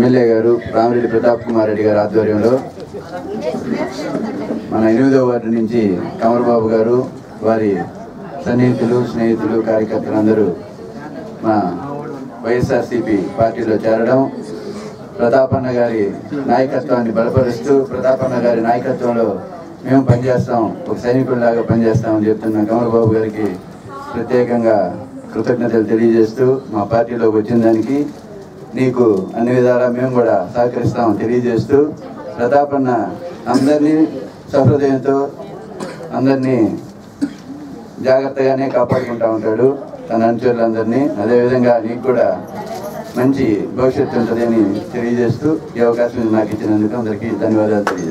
MLA గారు రామిరెడ్డి ప్రతాప్ కుమార్ రెడ్డి గారి ఆధ్వర్యంలో మన ఎనిమిదవ వార్డు నుంచి కమర్బాబు గారు వారి సన్నిహితులు స్నేహితులు కార్యకర్తలందరూ మా వైఎస్ఆర్సీపీ పార్టీలో చేరడం ప్రతాపన్న గారి నాయకత్వాన్ని బలపరుస్తూ ప్రతాపన్న గారి నాయకత్వంలో మేము పనిచేస్తాం ఒక సైనికుల్లాగా పనిచేస్తామని చెప్తున్న కమలబాబు గారికి ప్రత్యేకంగా కృతజ్ఞతలు తెలియజేస్తూ మా పార్టీలోకి వచ్చిన దానికి నీకు అన్ని విధాలా మేము కూడా సహకరిస్తాం తెలియజేస్తూ ప్రతాపన్న అందరినీ సహృదయంతో అందరినీ జాగ్రత్తగానే కాపాడుకుంటా ఉంటాడు తన అనుచరులందరినీ అదేవిధంగా నీకు కూడా మంచి భవిష్యత్తు ఉంటుందని తెలియజేస్తూ ఈ అవకాశం నాకు ఇచ్చినందుకు అందరికీ ధన్యవాదాలు తెలియజేస్తాను